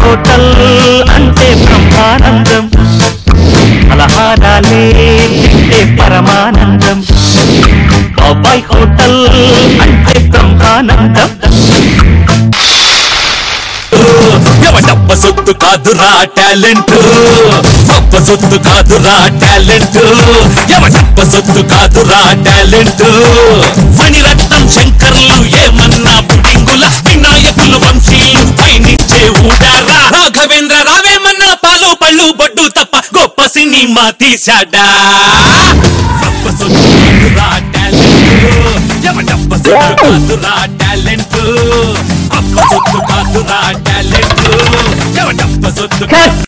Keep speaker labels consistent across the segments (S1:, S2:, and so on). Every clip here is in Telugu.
S1: హోటల్ అంటే బ్రహ్మానందం పలహారాలే తింటే పరమానందం బాబాయ్ హోటల్ అంటే బ్రహ్మానందం
S2: ఎవడబ్బ సొత్తు కాదురా టాలెంట్ గొప్ప సొత్తు కాదురా టాలెంట్ ఎవడబ్బ సొత్తు కాదురా టాలెంట్ మణిరత్నం శంకర్లు ఏమన్నా పుడింగుల వినాయకులు వంశీలు పయనించే ఊడారా రాఘవేంద్ర రావేమన్నా పాలు పళ్ళు బొడ్డు తప్ప గొప్ప సినిమా తీశాడా గొప్ప సొత్తు కాదురా టాలెంట్ ఎవడబ్బ సొత్తు కాదురా టాలెంట్ అప్ప సొత్తు కాదురా టాలెంట్ ఎవడబ్బ సొత్తు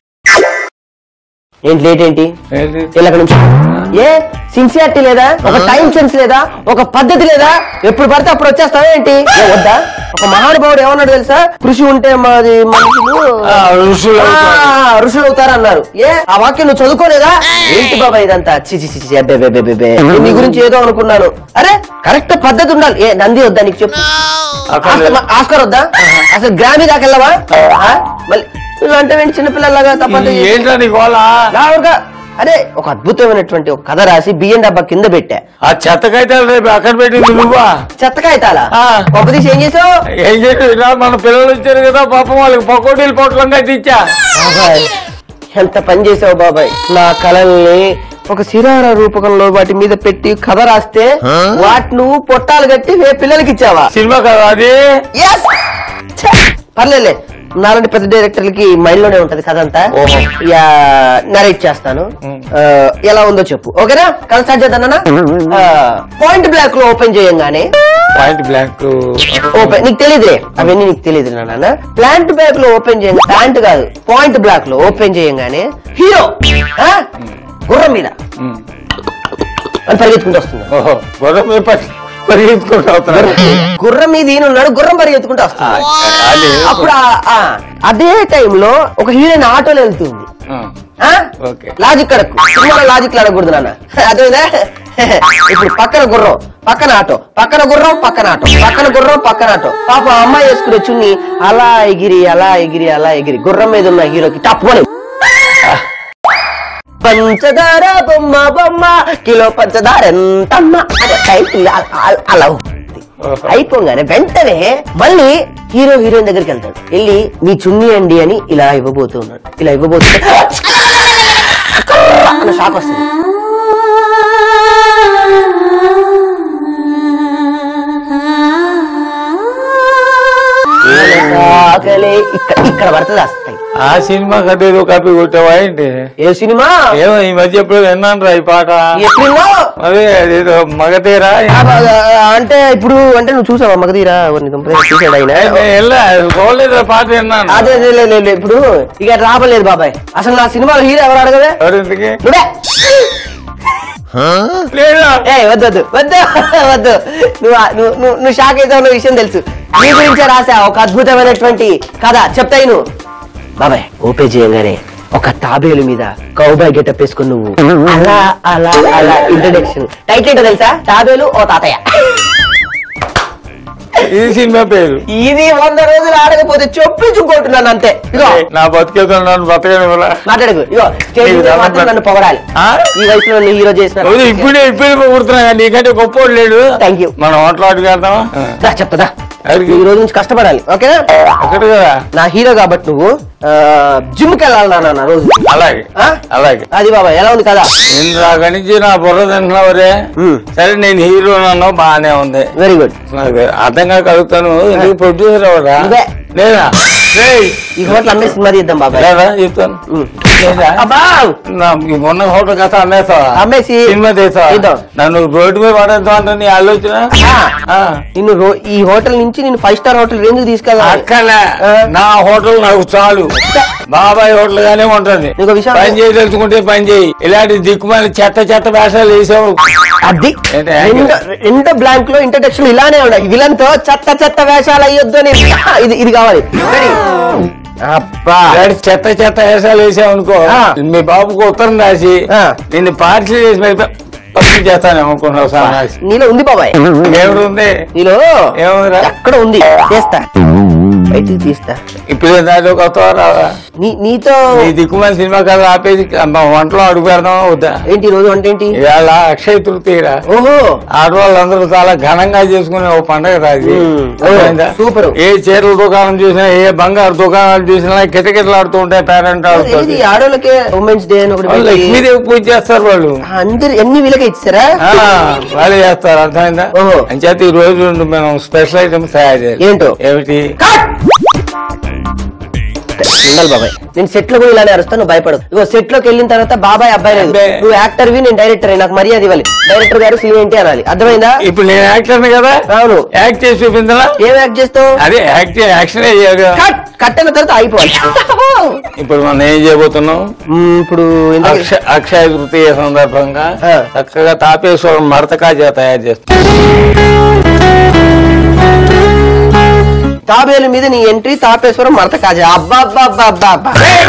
S3: ఏంటి లేట్ ఏంటి వెళ్ళి అక్కడ నుంచి ఏ సిన్సియారిటీ లేదా ఒక టైం సెన్స్ లేదా ఒక పద్ధతి లేదా ఎప్పుడు పడితే అప్పుడు వచ్చేస్తావా ఏంటి ఏ, వద్దా ఒక మహానుభావుడు ఏమన్నాడు తెలుసా కృషి ఉంటే మాది మనుషులు
S4: ఆ, ఋషులు అవుతారు.
S3: ఆ, ఋషులు అవుతారు అన్నారు ఏ ఆ వాక్యం నువ్వు చదువుకోలేదా ఏంటి బాబా ఇదంతా చి చి చి చి, అబ్బే, అబ్బే, అబ్బే, అబ్బే. నేను నీ గురించి ఏదో అనుకున్నాను అరే కరెక్ట్ పద్ధతి ఉండాలి ఏ నంది వద్దా నీకు చెప్పు ఆస్కర్ ఆస్కర్ వద్దా అసలు గ్రామీ దాకా వెళ్ళవా ఆ? మళ్ళీ నువ్వు అంటే ఏంటి చిన్నపిల్లలాగా తప్పంతా చేసి-
S4: ఏంటా నీ గోళ
S3: రావుగా అదే ఒక అద్భుతమైనటువంటి ఒక కథ రాసి బియ్యం డబ్బా కింద పెట్టా
S4: ఆ చెత్తకైతే రేపు అక్కడ పెట్టింది నువ్వా
S3: చెత్త కాగితాలా
S4: ఆ.
S3: గొప్ప తీసి ఏం చేసావు
S4: ఏం చేసి ఇలా మన పిల్లలు వచ్చారు కదా పాపం వాళ్ళకి పకోడీలు పొట్లం కట్టించా
S3: బాబాయ్ ఎంత పని చేసావు బాబాయ్ నా కళల్ని ఒక శిరార రూపకంలో వాటి మీద పెట్టి కథ రాస్తే వాటి నువ్వు పొట్టాలు కట్టి వే పిల్లలకి ఇచ్చావా
S4: సినిమా కదా అది
S3: Yes! ఛే! పర్లేదులే నాలాంటి పెద్ద డైరెక్టర్లకి మైండ్ లోనే ఉంటది కథ అంతా
S4: ఓహో.
S3: నరేట్ చేస్తాను ఆ, ఎలా ఉందో చెప్పు ఓకేనా కథ స్టార్ట్ చేద్దానా పాయింట్ బ్లాక్ లో ఓపెన్ చేయంగానే
S4: పాయింట్ బ్లాక్
S3: ఓపెన్ నీకు తెలియదులే అవన్నీ నీకు తెలియదు నాన్న ప్లాంట్ బ్యాగ్ లో ఓపెన్ చేయంగా ప్లాంట్ కాదు పాయింట్ బ్లాక్ లో ఓపెన్ చేయంగానే హీరో ఆ? గుర్రం మీద అని పరిగెత్తుకుంటూ వస్తున్నాడు
S4: ఓహో గొడవ మీద పరి- పరిగెత్తుకుంటూ అవుతున్నారు
S3: గుర్రం మీద ఈయన ఉన్నాడు గుర్రం పరిగెత్తుకుంటూ వస్తున్నాడు
S4: అది
S3: అప్పుడు ఆ- ఆ, అదే టైంలో ఒక హీరోయిన్ ఆటోలో వెళ్తుంది
S4: ఆ,
S3: ఆ?
S4: ఓకే.
S3: లాజిక్ అడగకు సినిమాలో లాజిక్ అడగకూడదు నాన్న అదేనా ఇప్పుడు పక్కన గుర్రం పక్కన ఆటో పక్కన గుర్రం పక్కన ఆటో పక్కన గుర్రం పక్కన ఆటో పాప అమ్మాయి వేసుకునే చున్ని అలా ఎగిరి అలా ఎగిరి అలా ఎగిరి గుర్రం మీద ఉన్న హీరోకి తప్పని పంచదార బొమ్మ బొమ్మ కిలో పంచదార ఎంతమ్మ అదే టైటిల్ అ- అ- అలా ఉంది.
S4: ఓహో.
S3: అయిపోగానే వెంటనే మళ్ళీ హీరో హీరోయిన్ దగ్గరికి వెళ్తాడు వెళ్ళి మీ చున్నీ అండి అని ఇలా ఇవ్వబోతూ ఉన్నాడు ఇలా ఇవ్వబోతూ అన్న షాక్ వస్తుంది ఆకలి ఇక్కడ ఇక్కడ పడుతుంది వస్తాయి
S4: ఆ సినిమా కథ ఏదో కాపీ కొట్టావా ఏంటి
S3: ఏ సినిమా
S4: ఏమో ఈ మధ్య ఎప్పుడు విన్నాను రా ఈ పాట
S3: ఎప్పుడున్నా
S4: అదే అదేదో మగతీరా
S3: అంటే ఇప్పుడు అంటే నువ్వు చూసావా మగధీరా ఎవరిని దుంపదే చూసాడు ఆయన
S4: పోలేదు పాట విన్నాను
S3: అదే అదే లే, లే, లే, ఇప్పుడు ఇక రాబలేదు బాబాయ్ అసలు నా సినిమాలో హీరో ఎవరు అడగదే
S4: ఎవరు ఇంతకీ
S3: నువ్వే
S4: లేదా
S3: ఏ వద్దు వద్దు వద్దు వద్దు నువ్వు ఆ- నువ్వు నువ్వు- నువ్వు షాక్ అయితే ఉన్న విషయం తెలుసు నీ గురించే రాసా ఒక అద్భుతమైనటువంటి కథ చెప్తాయి నువ్వు బాబాయ్ ఓపెన్ చేయగానే ఒక తాబేలు మీద కౌబాయ్ గెటప్ వేసుకుని నువ్వు అలా అలా అలా ఇంట్రడక్షన్ టైటిల్ ఏంటో తెలుసా తాబేలు ఓ తాతయ్య
S4: ఇది సినిమా పేరు
S3: ఇది వంద రోజులు ఆడకపోతే చొప్పించుకుంటున్నాను అంతే ఇగో
S4: నా బతికేతున్నాను బతకని వల్ల
S3: మాట్లాడకు ఇగో స్టేజ్ మీద మాత్రం నన్ను పొగడాలి
S4: ఆ?
S3: ఈ వయసులో నన్ను హీరో చేసిన
S4: అవును, ఇప్పుడే ఇప్పుడే పొగుడుతున్నా కానీ నీకంటే గొప్పోడు లేడు
S3: థ్యాంక్ యూ
S4: మనం హోటల్ ఆటకి వెళ్దామా
S3: దా చెప్తా
S4: అడిగి.
S3: ఈ రోజు నుంచి కష్టపడాలి ఓకేనా
S4: అక్కడ కదా
S3: నా హీరో కాబట్టి నువ్వు జిమ్ కి వెళ్ళాలి నాన్న రోజు
S4: అలాగే
S3: ఆ?
S4: అలాగే
S3: అది బాబా ఎలా ఉంది కదా
S4: నేను రాక నుంచి నా బుర్ర తింటున్నావరే
S3: మ్మ్.
S4: సరే నేను హీరో నన్ను బాగానే ఉంది
S3: వెరీ గుడ్
S4: నాకు అర్థం కాక అడుగుతాను ఎందుకు ప్రొడ్యూసర్ అవరా
S3: నువ్వే.
S4: లేదా రేయ్,
S3: ఈ హోటల్ అమ్మే సినిమా తీద్దాం బాబాయ్
S4: లేదా చెప్తాను
S3: మ్మ్.
S4: లేదా?
S3: అబ్బా
S4: నా ఈ మొన్న హోటల్ కథ అమ్మేస్తావా
S3: అమ్మేసి
S4: సినిమా తీసావా
S3: తీద్దాం.
S4: నన్ను రోడ్డు మీద పడేద్దాం అంటే నీ ఆలోచన
S3: ఆ,
S4: ఆ.
S3: నిన్ను రో- ఈ హోటల్ నుంచి నేను ఫైవ్ స్టార్ హోటల్ రేంజ్ తీసుకెళ్ళాలి
S4: అక్కలే
S3: ఆ.
S4: నా హోటల్ నాకు చాలు బాబాయ్ హోటల్ గానే ఉంటది
S3: నీకు విషయం
S4: పని చేయి తెలుసుకుంటే పని చేయి ఇలాంటి దిక్కుమాలి చెత్త చెత్త వేషాలు వేసావు
S3: అది
S4: ఏంటి?
S3: రెండో రెండో బ్లాంక్ లో ఇంట్రడక్షన్ ఇలానే ఉన్నాయి విలన్ తో చెత్త చెత్త వేషాలు అయ్యొద్దు అని ఇది ఇది కావాలి Ready? అబ్బా
S4: ఇలాంటి చెత్త చెత్త వేషాలు వేసావు అనుకో
S3: ఆ.
S4: మీ బాబుకు ఉత్తరం రాసి
S3: ఆ.
S4: నిన్ను పార్సల్ చేసి పెడితే పంపిణీ చేస్తాను అనుకున్నావు సన్నాసి
S3: నీలో ఉంది బాబాయ్
S4: ఏమిటి ఉంది
S3: నీలో
S4: ఏముందిరా?
S3: ఎక్కడ ఉంది చేస్తా బయటికి తీస్తా
S4: ఇప్పుడు దాంట్లో కొత్త రావా
S3: నీ నీతో
S4: ఈ దిక్కుమాల సినిమా కథ ఆపేసి అమ్మ వంటలో అడుగు పెడదాం వద్దా
S3: ఏంటి ఈ రోజు వంట ఏంటి
S4: ఇవాళ అక్షయ తృతీయ
S3: ఓహో
S4: ఆడవాళ్ళందరూ చాలా ఘనంగా చేసుకునే ఓ పండగ రాది
S3: మ్మ్. ఓ, సూపరు.
S4: ఏ చీరల దుకాణం చూసినా ఏ బంగారు దుకాణాలు చూసినా కిటకిటలాడుతూ ఉంటాయి పేరెంట్
S3: ఇది
S4: ఆడుతుంది
S3: ఆడోళ్ళకే ఉమెన్స్ డే అని ఒకటి పెట్టి,
S4: లక్ష్మీదేవి పూజ చేస్తారు వాళ్ళు
S3: అందరు అన్ని వీళ్ళకే ఇచ్చారా
S4: ఆ, వాళ్ళే చేస్తారు అర్థమైందా
S3: ఓహో.
S4: అంచేత ఈ రోజు మనం స్పెషల్ ఐటమ్స్ తయారు చేయాలి
S3: ఏంటో
S4: ఏమిటి
S3: ఉండాలి బాబాయ్ నేను సెట్ లో కూడా ఇలానే అరుస్తాను నువ్వు భయపడు ఇగో సెట్ లోకి వెళ్ళిన తర్వాత బాబాయ్ అబ్బాయి లేదు
S4: అబ్బే.
S3: నువ్వు యాక్టర్ వి నేను డైరెక్టర్ నాకు మర్యాద ఇవ్వాలి డైరెక్టర్ గారు సీన్ ఏంటి అనాలి అర్థమైందా
S4: ఇప్పుడు నేను యాక్టర్ కదా
S3: అవును
S4: యాక్ట్ చేసి చూపించలా
S3: ఏం యాక్ట్ చేస్తావు
S4: అదే యాక్ట్ యాక్షన్ చేయాలి కదా.
S3: కట్ కట్ అయిన తర్వాత అయిపోవాలి
S4: ఇప్పుడు మనం ఏం చేయబోతున్నాం
S3: మ్మ్, ఇప్పుడు ఇందాక-
S4: అక్ష అక్షయ తృతీయ సందర్భంగా
S3: ఆ.
S4: చక్కగా తాపేశ్వరం మడతకాజా తయారు చేస్తాం
S3: తాబేలు మీద నీ ఎంట్రీ తాపేశ్వరం మరత కాజా అబ్బా అబ్బా అబ్బా అబ్బా అబ్బా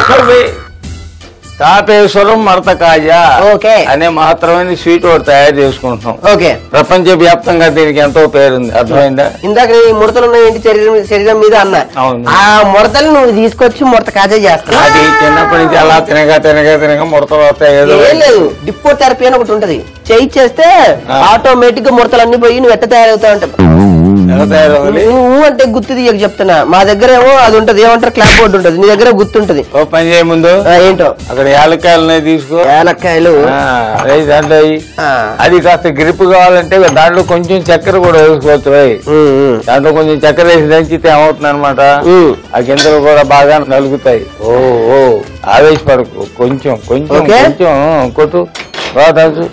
S4: తాపేశ్వరం మడతకాజా
S3: ఓకే.
S4: అనే మహత్తరమైన స్వీట్ ఒకటి తయారు చేసుకుంటున్నాం
S3: ఓకే
S4: ప్రపంచ వ్యాప్తంగా దీనికి ఎంతో పేరుంది అర్థమైందా
S3: ఇందాక నీ ముడతలు ఉన్నాయి ఏంటి శరీరం శరీరం మీద అన్న
S4: అవును.
S3: ఆ ముడతలు నువ్వు తీసుకొచ్చి ముడత కాజా చేస్తా
S4: అది చిన్నప్పటి నుంచి అలా తినగా తినగా తినగా ముడతలు వస్తాయి ఏదో
S3: ఏం లేదు డిప్పో థెరపీ అని ఒకటి ఉంటది చేయి చేస్తే
S4: ఆ.
S3: ఆటోమేటిక్ గా ముడతలు అన్ని పోయి నువ్వు ఎట్ట తయారవుతావు అంటే
S4: ఎలా తయారవ్వాలి
S3: నువ్వు అంటే గుర్తు తీయక చెప్తున్నా మా దగ్గర ఏమో అది ఉంటది ఏమంటారు క్లాప్ బోర్డు ఉంటది నీ దగ్గర గుర్తుంటది
S4: ఓ పని చేయ ముందు
S3: ఆ, ఏంటో
S4: అక్కడ యాలక్కాయలు తీసుకో
S3: ఏలక్కాయలు
S4: ఆ, అవి దాంట్లో అయ్యి.
S3: ఆ.
S4: అది కాస్త గ్రిప్ కావాలంటే దాంట్లో కొంచెం చక్కెర కూడా వేసుకోవచ్చు రై.
S3: ఉమ్, ఉమ్.
S4: దాంట్లో కొంచెం చక్కెర వేసి దంచితే ఏమవుతుంది అనమాట
S3: ఉమ్.
S4: ఆ గింజలు కూడా బాగా నలుగుతాయి ఓ ఓ ఆవేశపడకు కొంచెం కొంచెం
S3: ఓకే.
S4: కొంచెం కొట్టు బాగా దంచు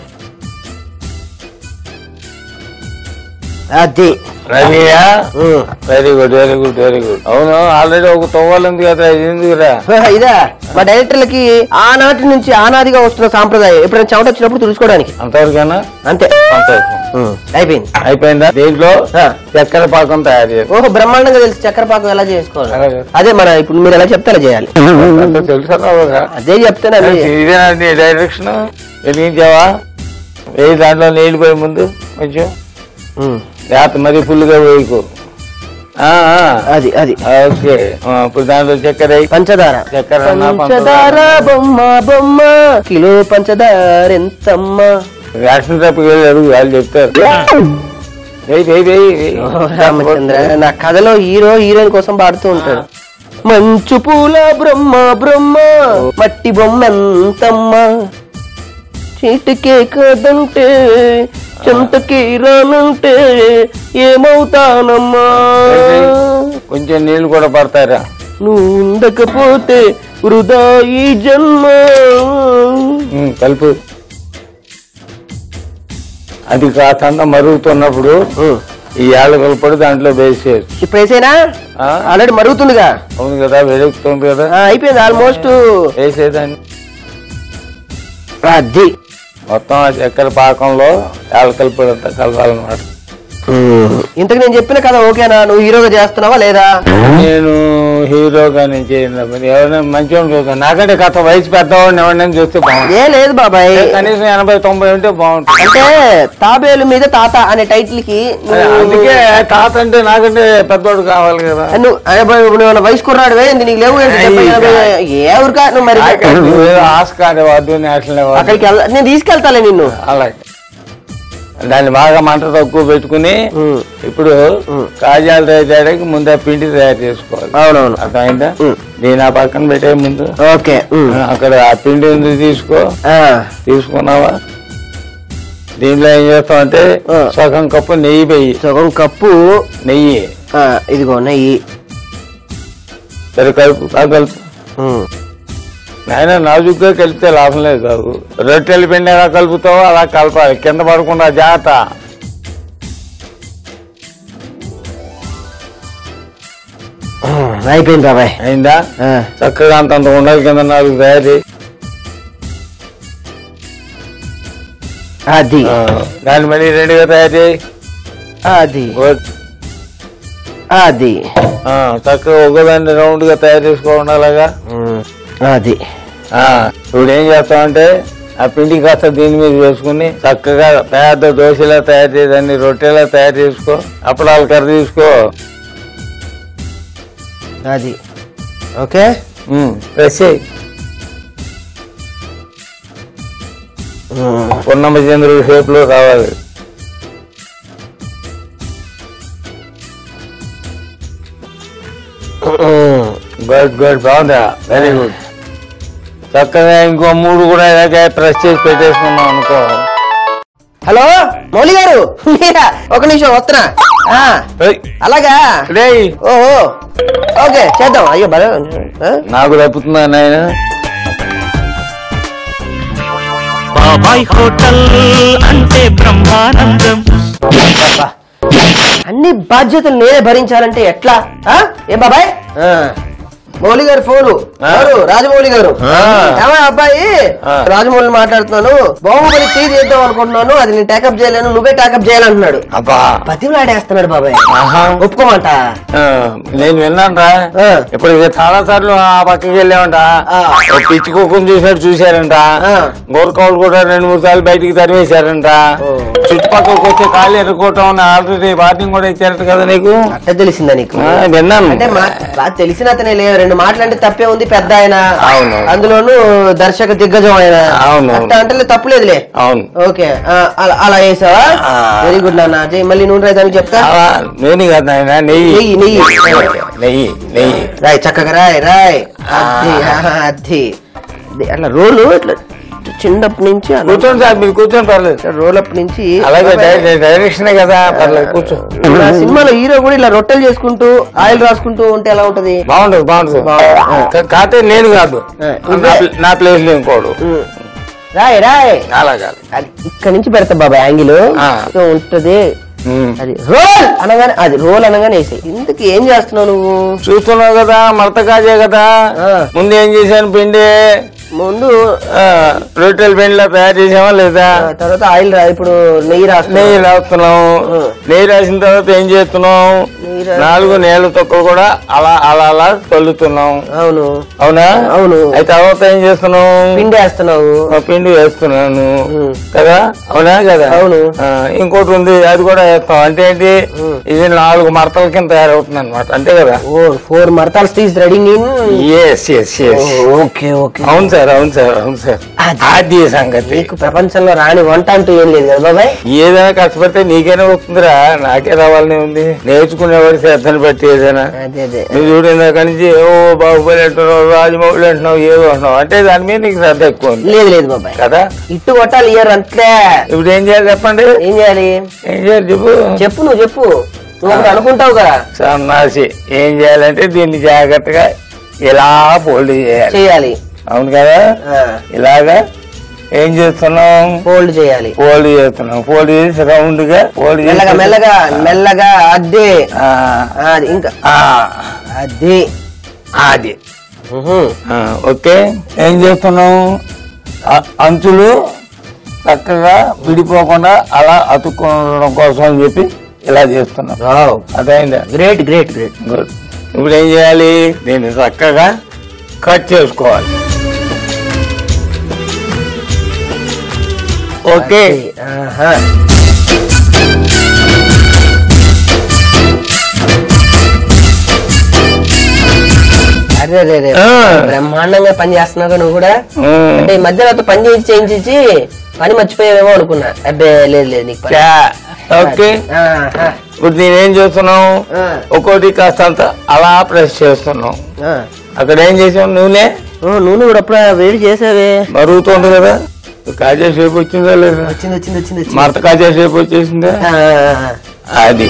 S3: అది
S4: రవియా
S3: ఉమ్.
S4: Very good very good very good అవును ఆల్రెడీ ఒక తొవ్వాలి ఉంది కదా ఇది ఎందుకురా
S3: ఇదా మా డైరెక్టర్లకి ఆనాటి నుంచి ఆనాదిగా వస్తున్న సాంప్రదాయం ఎప్పుడైనా చెమట వచ్చినప్పుడు తుడుచుకోవడానికి
S4: అంతవరకేనా
S3: అంతే
S4: సంతోషం
S3: ఉమ్, అయిపోయింది
S4: అయిపోయిందా దీంట్లో
S3: ఆ.
S4: చక్కెర పాకం తయారు చేయాలి
S3: ఓహో బ్రహ్మాండంగా తెలుసు చక్కెర పాకం ఎలా చేసుకోవాలి
S4: అలాగే.
S3: అదే మన ఇప్పుడు మీరు ఎలా చెప్తే అలా చేయాలి
S4: అంత తెలుసా రావుగా?
S3: అదే చెప్తేనే అదే చేయాలి.
S4: ఇదేనా నీ డైరెక్షన్ వెలిగించావా వేయి దాంట్లో నీళ్లు పోయి ముందు కొంచెం
S3: ఉమ్,
S4: లేత మరి ఫుల్గా వేయకు ఆ, ఆ.
S3: అది అది
S4: ఓకే ఆ, ఇప్పుడు దాంట్లో చక్కెర వేయి.
S3: పంచదార
S4: చక్కెర అన్నా,
S3: పంచదార బొమ్మ బొమ్మ కిలో పంచదార ఎంతమ్మ
S4: రేషన్ షాప్కి వెళ్ళి అడుగు వాళ్ళు చెప్తారు వేయి వేయి వేయి వేయి.
S3: ఓ, రామచంద్ర నా కథలో హీరో హీరోయిన్ కోసం పాడుతూ ఉంటాడు మంచు పూల బ్రహ్మ బ్రహ్మ మట్టి బొమ్మ ఎంతమ్మ చీటికే కదంటే చెంతకి రానంటే ఏమవుతానమ్మా
S4: కొంచెం నీళ్లు కూడా పడతారా
S3: నువ్వు ఉండకపోతే వృధా ఈ జన్మ
S4: ఉమ్, కలుపు అది కాస్తంత మరుగుతున్నప్పుడు ఈ యాళ్ళు కలుపుడు దాంట్లో వేసేది
S3: ఇప్పుడు వేసేనా
S4: ఆ?
S3: ఆల్రెడీ మరుగుతుందిగా
S4: అవును కదా వెలుగుతుంది కదా
S3: ఆ, అయిపోయింది ఆల్మోస్ట్
S4: వేసేదాన్ని
S3: అది
S4: మొత్తం ఆ చక్కెర పాకంలో యాళ్ళు కలుపుడు అంతా కలపాలన్నమాట
S3: ఇంతకు నేను చెప్పిన కదా ఓకేనా నువ్వు హీరోగా చేస్తున్నావా లేదా
S4: నేను హీరోగా నేను చేయను మరి ఎవరైనా మంచివాడిని చూస్తాను నాకంటే కథ వయసు పెద్దవాడిని ఎవరినైనా చూస్తే బాగుంటుంది
S3: ఏ లేదు బాబాయ్
S4: కనీసం ఎనభై తొంభై ఉంటే బాగుంటుంది
S3: అంటే తాబేలు మీద తాత అనే టైటిల్ కి
S4: అదే, అందుకే తాత అంటే నాకంటే పెద్దోడు కావాలి కదా
S3: నువ్వు అరే బాయ్, నువ్వు ఏమన్నా వయసు కుర్రాడు ఏంది నీకు లేవు ఏంటి? డెబ్బై, ఎనభై, ఏ ఊరికా నువ్వు మరి
S4: ఏదో ఆస్కార్ అవార్డు నేషనల్ అవార్డు
S3: అక్కడికి వెళ్ళ నేను తీసుకెళ్తాలే నిన్ను
S4: అలాగే దాన్ని బాగా మంట తక్కువ పెట్టుకుని
S3: ఉమ్.
S4: ఇప్పుడు కాజాలు తయారు చేయడానికి ముందు ఆ పిండి తయారు చేసుకోవాలి
S3: అవునవును
S4: అర్థమైందా
S3: ఉమ్.
S4: నేను ఆ పక్కన పెట్టే ముందు
S3: ఓకే ఉమ్.
S4: అక్కడ ఆ పిండి ఉంది తీసుకో
S3: ఆ,
S4: తీసుకున్నావా దీంట్లో ఏం చేస్తామంటే
S3: ఆ.
S4: సగం కప్పు నెయ్యి వెయ్యి
S3: సగం కప్పు
S4: నెయ్యి
S3: ఆ, ఇదిగో నెయ్యి
S4: సరే కలుపు బాగా కలుపు
S3: ఉమ్.
S4: నాయన నాజుగ్గా కలిపితే లాభం లేదు బాబు రొట్టెల పిండి ఎలా కలుపుతావో అలా కలపాలి కింద పడకుండా జాగ్రత్త
S3: ఉమ్, అయిపోయింది బాబాయ్
S4: అయిందా
S3: ఆ,
S4: చక్కగా అంతంత ఉండాలి కింద నాలుగు తయారు చేయి.
S3: అది
S4: ఆ, దాన్ని మళ్ళీ రెండుగా తయారు చేయి
S3: అది
S4: గుడ్.
S3: అది
S4: ఆ, చక్కగా ఒకదాన్ని రౌండ్ గా తయారు చేసుకోండి అలాగా
S3: ఉమ్, అది
S4: ఆ, ఇప్పుడు ఏం చేస్తామంటే ఆ పిండి కాస్త దీని మీద వేసుకుని చక్కగా పెద్ద దోశలా తయారు చేసి దాన్ని రొట్టెలా తయారు చేసుకో అప్పడాలు కర్ర తీసుకో
S3: అది ఓకే
S4: ప్రెస్ చేయి పూర్ణమ చంద్రుడి షేప్ లో కావాలి గుడ్ గుడ్ బాగుందా వెరీ గుడ్ చక్కగా ఇంకో మూడు కూడా ఇలాగే ప్రెస్ చేసి పెట్టేసుకున్నాం అనుకో
S3: హలో మౌలి గారు మీరా? ఒక నిమిషం వస్తున్నా ఆ,
S4: ఏయ్,
S3: అలాగా
S4: రేయ్,
S3: ఓహో ఓకే చేద్దాం అయ్యో భలే ఆ?
S4: నాకు తప్పుతుందా నాయన
S1: బాబాయ్ హోటల్ అంటే బ్రహ్మానందం
S3: అబ్బా. అన్ని బాధ్యతలు నేనే భరించాలంటే ఎట్లా ఆ? ఏం బాబాయ్ ఆ. మౌలి గారు ఫోను
S4: ఆ.
S3: ఎవరు? రాజమౌళి గారు
S4: ఆ.
S3: ఏమా అబ్బాయి
S4: ఆ.
S3: రాజమౌళి మాట్లాడుతున్నాను బాహుబలి టీ చేద్దాం అనుకుంటున్నాను అది నేను టేకప్ చేయలేను నువ్వే టేకప్ చేయాలంటున్నాడు
S4: అబ్బా
S3: బతిమలాడేస్తున్నాడు బాబాయ్
S4: ఆహా.
S3: ఒప్పుకోమంట
S4: ఆ, నేను విన్నాను రా
S3: ఆ.
S4: ఇప్పుడు ఇది చాలా సార్లు ఆ పక్కకి వెళ్ళామంట
S3: ఆ.
S4: ఓ పిచ్చి కుక్కను చూసినట్టు చూశారంట
S3: ఆ.
S4: గోరకావులు కూడా రెండు మూడు సార్లు బయటికి తరివేశారంట
S3: ఓ.
S4: చుట్టుపక్కలకు వచ్చే కాళ్ళు ఎరుకోవటం ఆల్రెడీ వార్నింగ్ కూడా ఇచ్చారట కదా నీకు
S3: అట్ట తెలిసిందా నీకు
S4: ఆ, విన్నాను
S3: అంటే మా బాగా తెలిసిన అతనే లేదు రెండు మాటలు అంటే తప్పే ఉంది పెద్ద ఆయన
S4: అవును.
S3: అందులోను దర్శక దిగ్గజం ఆయన
S4: అవును.
S3: అట్ట అంటే తప్పులేదులే
S4: అవును
S3: ఓకే ఆ, అలా అలా వేసావా
S4: ఆ.
S3: వెరీ గుడ్ నాన్న జై మళ్ళీ నూనె రైతానికి చెప్తా
S4: అలా నేను కాదు నాయన నెయ్యి
S3: నెయ్యి నెయ్యి
S4: నెయ్యి నెయ్యి
S3: రాయ్ చక్కగా రాయ్ రాయ్ అద్ది ఆహా, అద్ది అద్ది. అట్లా రోలు ఇట్లా చిన్నప్పటి నుంచి అలా
S4: కూర్చోండి సార్ మీరు కూర్చొని పర్లేదు
S3: రోల్ అప్ నుంచి
S4: అలాగే డై- డైరెక్షనే కదా పర్లేదు కూర్చో
S3: ఇప్పుడు ఆ సినిమాలో హీరో కూడా ఇలా రొట్టెలు చేసుకుంటూ ఆయిల్ రాసుకుంటూ ఉంటే ఎలా ఉంటది
S4: బాగుంటుంది బాగుంటుంది కా- కాకపోతే నేను కాదు
S3: ఆ,
S4: నా ప్లే- నా ప్లేస్ లో ఇంకోడు
S3: ఉమ్. రాయ్ రాయ్
S4: అలాగా
S3: అది ఇక్కడ నుంచి పెడతా బాబాయ్ యాంగిల్
S4: ఆ.
S3: ఉంటది
S4: ఉమ్.
S3: అది రోల్ అనగానే అది రోల్ అనగానే వేసాయి ఇందుకు ఏం చేస్తున్నావు నువ్వు
S4: చూస్తున్నావు కదా మడత కాజే కదా
S3: ఆ.
S4: ముందు ఏం చేశాను పిండి
S3: ముందు
S4: ఆ, రొట్టెల పిండిలా తయారు చేసామా లేదా
S3: ఆ, తర్వాత ఆయిల్ రా ఇప్పుడు నెయ్యి రాస్తున్నావు
S4: నెయ్యి రాస్తున్నాం
S3: ఆ.
S4: నెయ్యి రాసిన తర్వాత ఏం చేస్తున్నాం
S3: నెయ్యి రాసి-
S4: నాలుగు నీళ్ళ తొక్కలు కూడా అలా అలా అలా చల్లుతున్నాం
S3: అవును
S4: అవునా
S3: అవును.
S4: అయితే తర్వాత ఏం చేస్తున్నాం
S3: పిండి వేస్తున్నావు
S4: ఆ పిండి వేస్తున్నాను
S3: ఉమ్.
S4: కదా అవునా కదా
S3: అవును.
S4: ఆ, ఇంకోటి ఉంది అది కూడా వేస్తాం అంటే ఏంటి
S3: ఉమ్.
S4: ఇది నాలుగు మడతల కింద తయారవుతుంది అనమాట అంతే కదా
S3: ఓ ఫోర్ మర్తాల్ స్టీజ్ ready
S4: yes yes yes
S3: okay okay
S4: అవును సార్ అవును సార్ అవును సార్
S3: అది.
S4: అది సంగతి
S3: నీకు ప్రపంచంలో రాని వంట అంటూ ఏం లేదు కదా బాబాయ్
S4: ఏదైనా కష్టపడితే నీకైనా వస్తుందిరా నాకే రావాలని ఉంది నేర్చుకునేవాడి శ్రద్ధను బట్టి ఏదైనా
S3: అదే అదే
S4: నువ్వు చూడిన కాడి నుంచి ఓ బాహుబలి అంటున్నావు రాజమౌళి అంటున్నావు ఏదో అంటున్నావు అంటే దాని మీద నీకు శ్రద్ధ ఎక్కువ ఉంది
S3: లేదు లేదు బాబాయ్
S4: కదా
S3: ఇట్టు కొట్టాలి ఇయర్ అంతే
S4: ఇప్పుడు ఏం చేయాలి చెప్పండి
S3: ఏం చేయాలి
S4: ఏం చేయాలి చెప్పు
S3: చెప్పు నువ్వు చెప్పు నువ్వు ఒకటి అనుకుంటావు కదా
S4: సన్నాసి ఏం చేయాలంటే దీన్ని జాగ్రత్తగా ఇలా ఫోల్డ్ చేయాలి
S3: చేయాలి
S4: అవును కదా ఇలాగా ఏం చేస్తున్నాం
S3: ఫోల్డ్ చేయాలి
S4: ఫోల్డ్ చేస్తున్నాం ఫోల్డ్ చేసి రౌండ్ గా ఫోల్డ్
S3: మెల్లగా మెల్లగా మెల్లగా అదే
S4: ఆ,
S3: అది ఇంకా
S4: ఆ,
S3: అది
S4: అది
S3: ఉహు.
S4: ఆ, ఓకే ఏం చేస్తున్నాం ఆ- అంచులు చక్కగా విడిపోకుండా అలా అతుక్కోవడం కోసం అని చెప్పి ఇలా చేస్తున్నాం
S3: వావ్.
S4: అదైందా
S3: గ్రేట్ గ్రేట్ గ్రేట్
S4: గుడ్ ఇప్పుడు ఏం చేయాలి దీన్ని చక్కగా కట్ చేసుకోవాలి ఓకే
S3: ఆహా. అరే అరే అరే
S4: ఆ.
S3: బ్రహ్మాండంగా పని చేస్తున్నావు నువ్వు కూడా
S4: ఉమ్.
S3: అంటే ఈ మధ్య నాతో పని చేయించి చేయించి పని మర్చిపోయావేమో అనుకున్నా అబ్బే లేదు లేదు నీకు పని.
S4: చా. ఓకే
S3: ఆహా.
S4: ఇప్పుడు నేనేం చేస్తున్నాం
S3: ఆ.
S4: ఒక్కోటి కాస్తంత అలా ప్రెస్ చేస్తున్నాం
S3: ఆ.
S4: అక్కడ ఏం చేసాం నూనె
S3: ఓ నూనె కూడా అప్పుడు వేడి చేసావే
S4: మరుగుతుంది కదా కాజా షేప్ వచ్చిందా లేదా
S3: వచ్చింది వచ్చింది వచ్చింది వచ్చింది
S4: మడత కాజా షేప్ వచ్చేసిందా
S3: ఆ, ఆ, ఆ.
S4: అది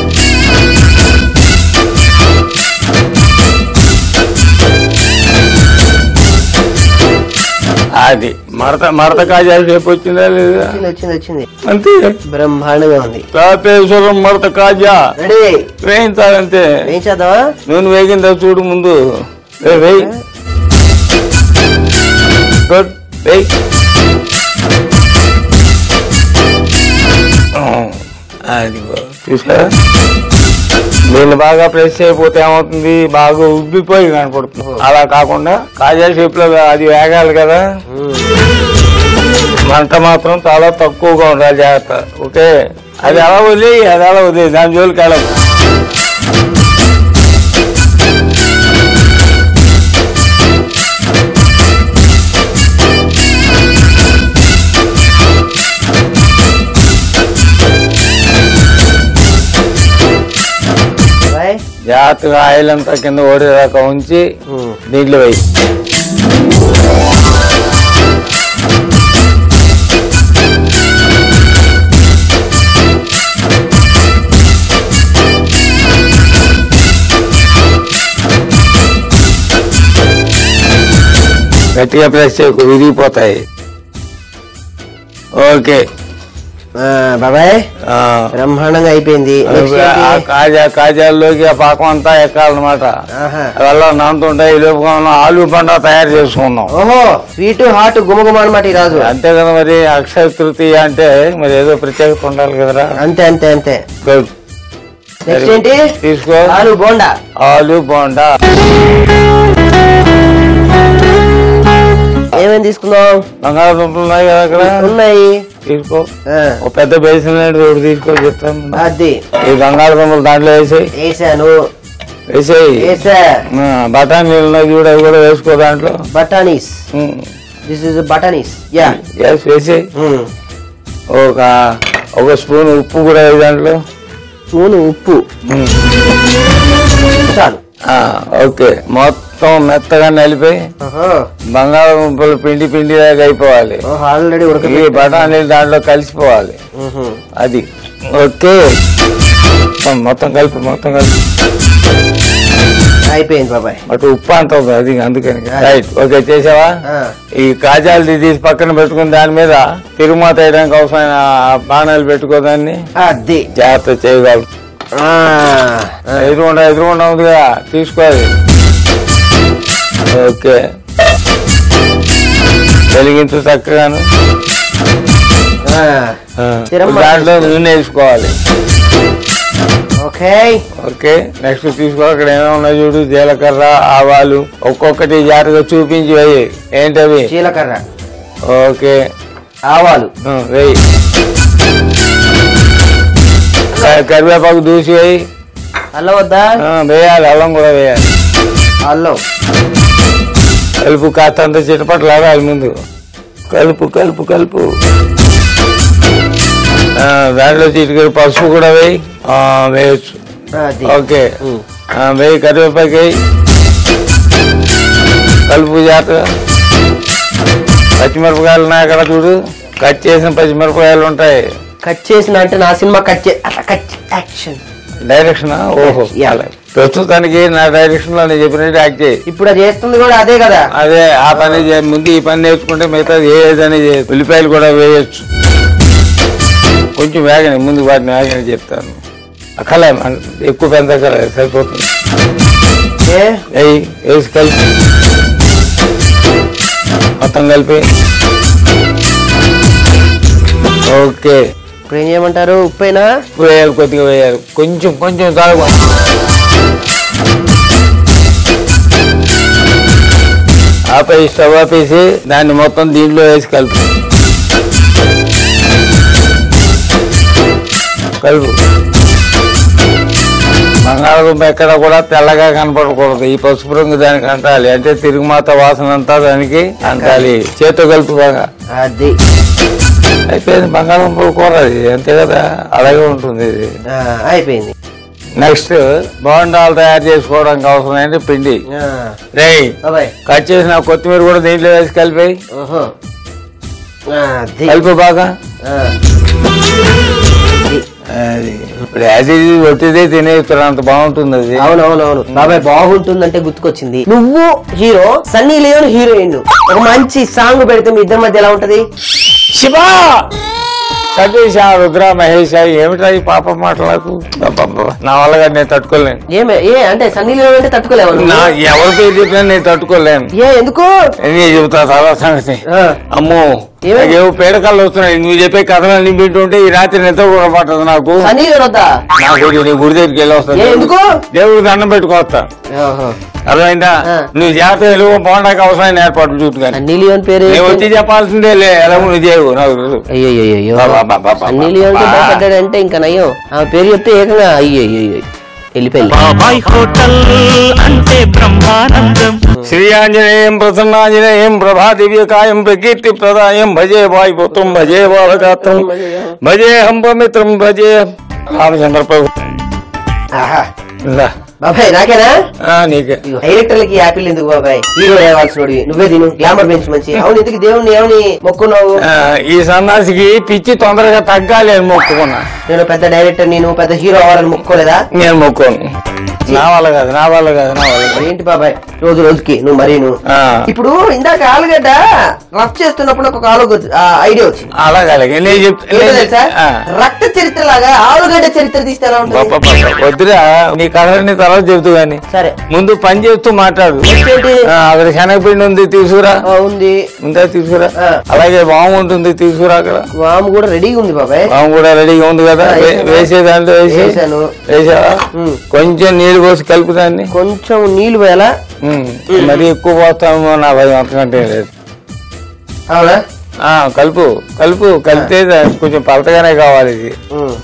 S4: అది మడత మడత కాజా షేప్ వచ్చిందా లేదా
S3: వచ్చింది వచ్చింది వచ్చింది
S4: అంతే
S3: బ్రహ్మాండంగా ఉంది
S4: తాపేశ్వరం మడత కాజా
S3: రెడీ
S4: వేయించాలంతే
S3: ఏం చేద్దామా
S4: నూనె వేగిందా చూడు ముందు ఏ, వేయి గుడ్ వేయి ఆ, అది బా- చూసా దీన్ని బాగా ప్రెస్ అయిపోతే ఏమవుతుంది బాగా ఉబ్బిపోయి కనపడుతుంది అలా కాకుండా కాజా షేప్ లో అది వేగాలి కదా మంట మాత్రం చాలా తక్కువగా ఉండాలి జాగ్రత్త ఓకే అది అలా వదిలేయి అది అలా వదిలేయి దాని జోలికి వెళ్ళదు జాగ్రత్తగా ఆయిల్ అంతా కింద ఓడేదాకా ఉంచి
S3: ఉమ్.
S4: దీంట్లో వేయి గట్టిగా ప్రెస్ చేయకు విరిగిపోతాయి ఓకే
S3: ఆ, బాబాయ్
S4: ఆ,
S3: బ్రహ్మాండంగా అయిపోయింది Next
S4: ఆ
S3: ఏంటి?
S4: కాజా కాజాల్లోకి ఆ పాకం అంతా ఎక్కాలన్నమాట
S3: ఆహా.
S4: అలా నానుతుంటాయి ఈ లోపుగా మనం ఆలు పంట తయారు చేసుకున్నాం
S3: ఓహో స్వీట్ హాట్ గుమగుమ అనమాట ఈ రాజు
S4: అంతే కదా మరి అక్షయ తృతీయ అంటే మరి ఏదో ప్రత్యేకత ఉండాలి కదరా
S3: అంతే అంతే అంతే
S4: గుడ్.
S3: నెక్స్ట్ ఏంటి
S4: తీసుకో
S3: ఆలు బోండా
S4: ఆలు బోండా
S3: ఏమేమి తీసుకుందాం
S4: బంగాళదుంపలు ఉన్నాయి కదా అక్కడ
S3: ఉన్నాయి
S4: తీసుకో
S3: ఆ,
S4: ఒక పెద్ద బేసిన్ లాంటి ఒకటి తీసుకో చెప్తాను
S3: అది
S4: ఈ బంగాళదుంపలు దాంట్లో వేసేయి
S3: వేసాను
S4: వేసేయి
S3: వేసా
S4: ఆ, బఠానీలు ఉన్నాయి చూడు అవి కూడా వేసుకో దాంట్లో
S3: బటానీస్
S4: ఉమ్.
S3: దిస్ ఇస్ బటానీస్ యా
S4: ఎస్ వేసేయి ఒక ఒక స్పూన్ ఉప్పు కూడా వేయి దాంట్లో
S3: స్పూన్ ఉప్పు
S4: ఉమ్.
S3: చాలు
S4: ఆ, ఓకే మొత్తం మెత్తగా నలిపోయి
S3: ఆహా.
S4: బంగాళదుంపలు పిండి పిండి దాకా అయిపోవాలి
S3: ఓహో, ఆల్రెడీ
S4: ఈ
S3: ఉడక
S4: బఠానీలు దాంట్లో కలిసిపోవాలి అది ఓకే మొత్తం- మొత్తం కలిపి మొత్తం కలిపి
S3: అయిపోయింది బాబాయ్
S4: అటు ఉప్పు అంత ఉంది అది అందుకని రైట్ ఓకే చేసావా
S3: ఆ,
S4: ఈ కాజాలు తీసి పక్కన పెట్టుకుని దాని మీద తిరుమత వేయడానికి అవసరమైన ఆ బాణాలు పెట్టుకోదాన్ని
S3: అది
S4: జాగ్రత్త చేయగలరు
S3: ఆ, ఆ,
S4: ఎదురుకుండా ఎదురుకుండా ఉంది కదా తీసుకోవాలి ఓకే వెలిగించు చక్కగాను
S3: ఆ.
S4: ఆ,
S3: తిరుమత
S4: దాంట్లో నూనె వేసుకోవాలి
S3: ఓకే
S4: ఓకే నెక్స్ట్ తీసుకో అక్కడ ఏమైనా ఉన్నాయి చూడు జీలకర్ర ఆవాలు ఒక్కొక్కటి జాగ్రత్తగా చూపించి వేయి ఏంటవి
S3: జీలకర్ర
S4: ఓకే
S3: ఆవాలు
S4: ఆ, వేయి క- కరివేపాకు దూసి వేయి
S3: అల్లం వద్దా
S4: ఆ, వేయాలి అల్లం కూడా వేయాలి
S3: అల్లం
S4: కలుపు కాస్తంత చిటపట్లు ఆడాలి ముందు కలుపు కలుపు కలుపు ఆ, దాంట్లో చిటికెడు పసుపు కూడా వేయి ఆ, వేయచ్చు
S3: అది
S4: ఓకే
S3: ఉమ్.
S4: ఆ, వేయి కరివేపాకు వేయి కలుపు జాగ్రత్తగా పచ్చిమిరపకాయలు ఉన్నాయి అక్కడ చూడు కట్ చేసిన పచ్చిమిరపకాయలు ఉంటాయి
S3: కట్ చేసిన అంటే నా సినిమా కట్ చే అట్లా కట్ చే- యాక్షన్
S4: డైరెక్షన్ ఓహో
S3: Yeah.
S4: అలా. ప్రస్తుతానికి నా డైరెక్షన్ లో నేను చెప్పినట్టు యాక్ట్ చేయి
S3: ఇప్పుడు అది చేస్తుంది కూడా అదే కదా
S4: అదే ఆ పని చేయి. ముందు ఈ పని నేర్చుకుంటే మిగతా ఏదని చేయొచ్చు ఉల్లిపాయలు కూడా వేయొచ్చు కొంచెం వేగని ముందు వాటిని వేగని చెప్తాను అక్కలే ఎక్కువ పెంచగల సరిపోతుంది
S3: ఏ
S4: వేయి వేసి కలిపి మొత్తం కలిపి ఓకే
S3: ఇప్పుడు ఏం చేయమంటారు ఉప్పైనా
S4: ఉప్పు వేయాలి కొద్దిగా వేయాలి కొంచెం కొంచెం తాగు ఆపై స్టవ్ ఆపేసి దాన్ని మొత్తం దీంట్లో వేసి కలుపు కలుపు బంగాళదుంప ఎక్కడ కూడా తెల్లగా కనపడకూడదు ఈ పసుపు రంగు దానికి అంటాలి అంటే తిరుగుమాత వాసన అంతా దానికి అంటాలి చేత్తో కలుపు బాగా
S3: అది
S4: అయిపోయింది బంగాళదుంప కూర అది అంతే కదా అలాగే ఉంటుంది ఇది
S3: ఆ, అయిపోయింది
S4: నెక్స్ట్ బోండాలు తయారు చేసుకోవడానికి అవసరమైన పిండి
S3: ఆ,
S4: రేయ్
S3: బాబాయ్
S4: కట్ చేసిన కొత్తిమీర కూడా దీంట్లో వేసి కలిపి
S3: ఓహో ఆ, అది
S4: కలిపి బాగా
S3: ఆ,
S4: అది ఇప్పుడు యాజ్ ఇది ఒట్టిదే తినేస్తారు అంత బాగుంటుంది అది
S3: అవునవునవును బాబాయ్ బాగుంటుందంటే గుర్తుకొచ్చింది నువ్వు హీరో సన్నీ లియోన్ హీరోయిన్ ఒక మంచి సాంగ్ పెడితే మీ ఇద్దరి మధ్య ఎలా ఉంటది
S4: శివా సతీష రుద్ర మహేష్ ఏమిటా ఈ పాప మాటలకు అబ్బబ్బబ్బ. నా వల్ల నేను తట్టుకోలేను
S3: ఏమే ఏ అంటే సన్నీ లియోన్ అంటే తట్టుకోలేవు నువ్వు?
S4: నా ఎవరి పేరు చెప్పినా నేను తట్టుకోలేను
S3: ఏ ఎందుకు
S4: నేను చెబుతా చాలా సంగతి
S3: ఆ,
S4: అమ్మో
S3: ఏమైంది?
S4: నాకేవో పేడకాళ్ళు వస్తున్నాయి నువ్వు చెప్పే కథలన్నీ వింటుంటే ఈ రాత్రి నిద్ర కూడా పట్టదు నాకు
S3: సన్నీ లియోన్ వద్దా
S4: నాకు నీ గుడి దగ్గరికి వెళ్ళి వస్తా
S3: ఏ, ఎందుకు?
S4: దేవుడికి దండం పెట్టుకొస్తా
S3: ఓహో.
S4: అర్థమైందా
S3: ఆ.
S4: నువ్వు జాగ్రత్త వెలుగు పోవడానికి అవసరమైన ఏర్పాటు చూడు కానీ
S3: సన్నీ లియోన్ పేరు
S4: నేను వచ్చి చెప్పాల్సిందే లే ఎలా నువ్వు చేయవు నాకు తెలుసు
S3: అయ్యో
S4: బా, బా, బా, బా, బా,
S3: సన్నీ లియోన్ కి
S4: బా.
S3: భయపడ్డాడంటే ఇంకా నయ్యం ఆ పేరు చెప్తే ఏకంగా అయ్యో అయ్యో వెళ్ళిపోయి
S1: బాబాయ్ హోటల్ అంటే బ్రహ్మానందం
S4: శ్రీ ఆంజనేయం ప్రసన్నాంజనేయం ప్రభా దివ్యకాయం ప్రకీర్తి ప్రదాయం భజే వాయుపుత్రం భజే బాలగాత్రం భజే హంపమిత్రం భజే రామచంద్ర ప్రభు
S3: ఆహా.
S4: ఇందా.
S3: బాబాయ్ నాకేనా
S4: ఆ, నీకే
S3: డైరెక్టర్లకి యాపిల్ ఎందుకు బాబాయ్ హీరో లేవాల్సినోడివి నువ్వే తిను గ్లామర్ బెంచ్ మంచి అవును ఇందుకు దేవుణ్ణి ఏమని మొక్కున్నావు
S4: ఆ, ఈ సన్నాసికి పిచ్చి తొందరగా తగ్గాలి అని మొక్కుకున్నా
S3: నేను పెద్ద డైరెక్టర్ నేను పెద్ద హీరో అవ్వాలని మొక్కోలేదా
S4: నేను మొక్కోను నా వల్ల కాదు నా వల్ల కాదు నా వల్ల కాదు.
S3: ఏంటి బాబాయ్ రోజు రోజుకి నువ్వు మరీ నువ్వు
S4: ఆ,
S3: ఇప్పుడు ఇందాక ఆలుగడ్డ రఫ్ చేస్తున్నప్పుడు ఒక ఆలు ఐడియా వచ్చింది
S4: అలాగే అలాగే నేను చెప్-
S3: ఏంటో
S4: నేను
S3: తెలుసా
S4: చెప్- ఆ.
S3: రక్త చరిత్ర లాగా ఆలుగడ్డ చరిత్ర తీస్తే ఎలా ఉంటుంది
S4: పాప, పాప, వద్దురా నీ కథని తర్వాత చెబుతూ గాని
S3: సరే
S4: ముందు పని చేస్తూ మాట్లాడు
S3: ఏంటి
S4: ఆ, అక్కడ శనగపిండి ఉంది తీసుకురా
S3: ఆ, ఉంది
S4: ఉందా తీసుకురా
S3: ఆ.
S4: అలాగే వాము ఉంటుంది తీసుకురా అక్కడ
S3: వాము కూడా రెడీగా ఉంది బాబాయ్
S4: వాము కూడా రెడీగా ఉంది కదా
S3: ఆ,
S4: వే-
S3: వేసాను.
S4: వేసే దాంట్లో వేసి
S3: వేసాను.
S4: వేసావా
S3: ఉమ్.
S4: కొంచెం నీళ్లు పోసి కలుపు దాన్ని
S3: కొంచెం నీళ్లు పోయాలా
S4: ఉమ్. మరీ ఎక్కువ పోతామో నా భయం అంతకంటే లేదు
S3: అవునా
S4: ఆ కలుపు కలుపు కలిపితే దా- కొంచెం పలతగానే కావాలి ఇది
S3: ఉమ్.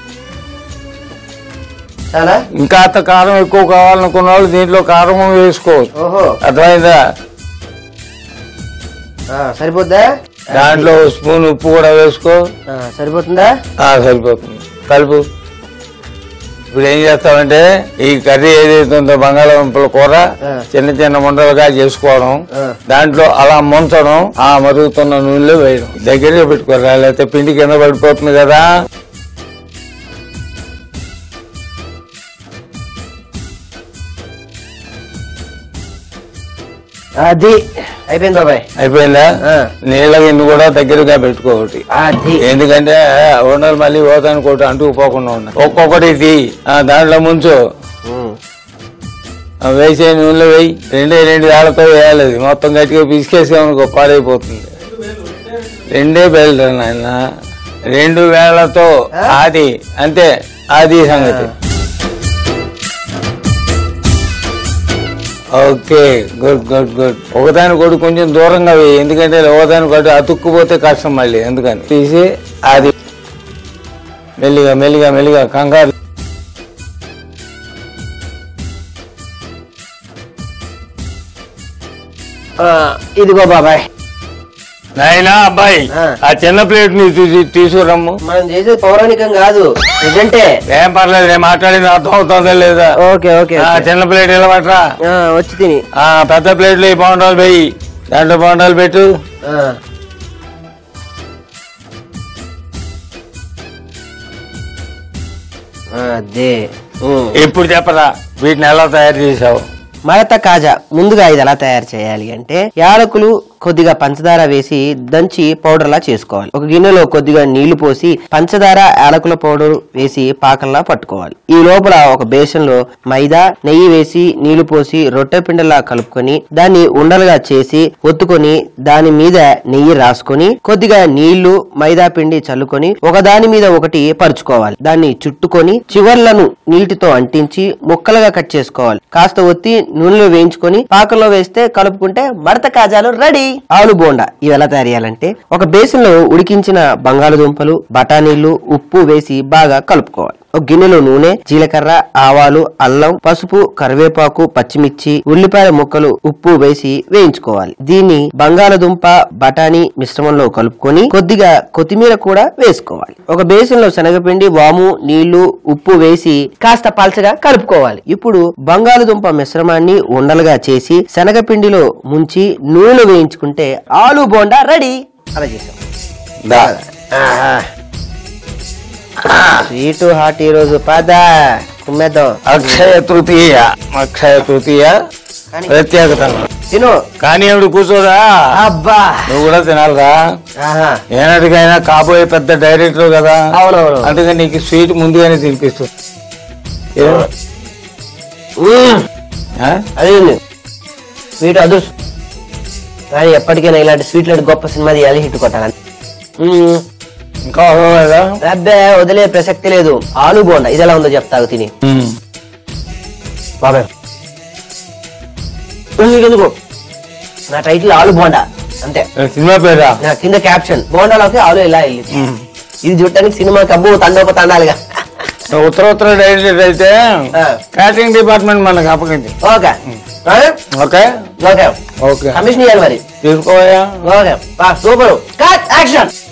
S3: చాలా
S4: ఇంకా అంత కారం ఎక్కువ కావాలనుకున్న వాళ్ళు దీంట్లో కారం వేసుకోవచ్చు
S3: ఓహో
S4: అర్థమైందా
S3: ఆ, సరిపోద్దా
S4: దాంట్లో స్పూన్ ఉప్పు కూడా వేసుకో
S3: ఆ, సరిపోతుందా
S4: ఆ సరిపోతుంది కలుపు ఇప్పుడు ఏం చేస్తామంటే ఈ కర్రీ ఏదైతే ఉందో బంగాళాదుంపల కూర
S3: ఆ.
S4: చిన్న చిన్న ముండలుగా చేసుకోవడం
S3: ఆ.
S4: దాంట్లో అలా ముంచడం ఆ మరుగుతున్న నూనెలో వేయడం దగ్గరగా పెట్టుకోరా లేకపోతే పిండి కింద పడిపోతుంది కదా
S3: అది అయిపోయింది బాబాయ్
S4: అయిపోయిందా
S3: ఆ.
S4: నీళ్ళ గిన్నె కూడా దగ్గరగా పెట్టుకోవటి
S3: అది
S4: ఎందుకంటే ఉండలు మళ్ళీ పోతానికి ఒకటి అంటుకుపోకుండా ఉన్నాయి ఒక్కొక్కటి తీ ఆ, దాంట్లో ముంచు
S3: ఉమ్.
S4: ఆ, వేసే నూనెలో వేయి రెండే రెండు వేళ్లతో వేయాలి అది. మొత్తం గట్టిగా పిసికేసామనుకో పాడైపోతుంది రెండే వేళ్ళు నాయన రెండు వేళ్లతో అది అంతే అది సంగతి ఓకే గుడ్ గుడ్ గుడ్ ఒకదాని కూడా కొంచెం దూరంగా వేయి ఎందుకంటే ఒకదాని కొట్టి అతుక్కుపోతే కష్టం మళ్ళీ ఎందుకని తీసి అది మెల్లిగా మెల్లిగా మెల్లిగా కంగారు
S3: ఆ, ఇదిగో బాబాయ్
S4: నాయనా అబ్బాయి
S3: ఆ.
S4: ఆ చిన్న ప్లేట్ ని తీసి- తీసుకురమ్ము
S3: మనం చేసేది పౌరాణికం కాదు నిజంటే
S4: ఏం పర్లేదు నేను మాట్లాడింది అర్థం అవుతుందా లేదా
S3: ఓకే ఓకే
S4: ఆ,
S3: ఓకే.
S4: చిన్న ప్లేట్ ఇలా పట్టరా
S3: ఆ, వచ్చి తిని
S4: ఆ పెద్ద ప్లేట్లు ఈ బొండాలు వెయ్యి దాంట్లో బొండాలు పెట్టు
S3: ఆ. ఆ, అదే ఉమ్.
S4: ఇప్పుడు చెప్పరా వీటిని ఎలా తయారు చేసావు
S3: మడత కాజా ముందుగా ఇది ఎలా తయారు చేయాలి అంటే యాలకులు కొద్దిగా పంచదార వేసి దంచి పౌడర్ లా చేసుకోవాలి ఒక గిన్నెలో కొద్దిగా నీళ్లు పోసి పంచదార యాలకుల పౌడర్ వేసి పాకంలా పట్టుకోవాలి ఈ లోపల ఒక బేషన్ లో మైదా నెయ్యి వేసి నీళ్లు పోసి రొట్టె పిండిలా కలుపుకొని దాన్ని ఉండలుగా చేసి ఒత్తుకొని దాని మీద నెయ్యి రాసుకొని కొద్దిగా నీళ్లు మైదా పిండి చల్లుకొని ఒక దాని మీద ఒకటి పరుచుకోవాలి దాన్ని చుట్టుకొని చివర్లను నీటితో అంటించి ముక్కలుగా కట్ చేసుకోవాలి కాస్త ఒత్తి నూనెలో వేయించుకొని పాకంలో వేస్తే కలుపుకుంటే మడత కాజాలు రెడీ ఆలు బోండా ఇవి ఎలా తయారు చేయాలంటే ఒక బేసిన్ లో ఉడికించిన బంగాళదుంపలు బఠానీలు ఉప్పు వేసి బాగా కలుపుకోవాలి ఒక గిన్నెలో నూనె జీలకర్ర ఆవాలు అల్లం పసుపు కరివేపాకు పచ్చిమిర్చి ఉల్లిపాయ ముక్కలు ఉప్పు వేసి వేయించుకోవాలి దీన్ని బంగాళదుంప బఠానీ మిశ్రమంలో కలుపుకొని కొద్దిగా కొత్తిమీర కూడా వేసుకోవాలి ఒక బేసిన్ లో శనగపిండి వాము నీళ్లు ఉప్పు వేసి కాస్త పల్చగా కలుపుకోవాలి ఇప్పుడు బంగాళదుంప మిశ్రమాన్ని ఉండలుగా చేసి శనగపిండిలో ముంచి నూనె వేయించుకుంటే ఆలు బోండా రెడీ అలా చేసాం
S4: దా
S3: స్వీట్ హాట్ ఈ రోజు పద కుమ్మేద్దాం
S4: అక్షయ తృతీయ అక్షయ తృతీయ
S3: కానీ-
S4: ప్రత్యేకత
S3: తిను
S4: కానీ ఏమిటి కూర్చోదా
S3: అబ్బా
S4: నువ్వు కూడా తినాలిరా
S3: ఆహా
S4: ఏనాటికైనా కాబోయే పెద్ద డైరెక్టర్ కదా
S3: అవునవును
S4: అందుకని నీకు స్వీట్ ముందుగానే తినిపిస్తుంది ఏం?
S3: మ్మ్.
S4: ఆ?
S3: అదే ఉంది స్వీట్ అదృష్టం కానీ ఎప్పటికైనా ఇలాంటి స్వీట్ లాంటి గొప్ప సినిమా తీయాలి హిట్ కొట్టాలని మ్మ్.
S4: ఇంకా అవలేదా
S3: అబ్బే వదిలే ప్రసక్తి లేదు ఆలు బోండా ఇది ఎలా ఉందో చెప్తాగు తిని బాబాయ్ ఎందుకు నా టైటిల్ ఆలు బోండా అంతే
S4: సినిమా పేరా
S3: నా కింద క్యాప్షన్ బోండాలోకి ఆలు ఇలా వెళ్ళి ఇది చూడటానికి సినిమాకి అబ్బు తండోప తండాలిగా
S4: ఉత్తర ఉత్తర డైరెక్టర్ అయితే
S3: ఆ.
S4: క్యాటరింగ్ డిపార్ట్మెంట్ మనకు అప్పగింది
S3: ఓకే ఆ?
S4: ఓకే
S3: ఓకే
S4: ఓకే
S3: కమిషన్ ఇవ్వాలి మరి
S4: తీసుకోయా
S3: ఓకే సూపర్ కట్ యాక్షన్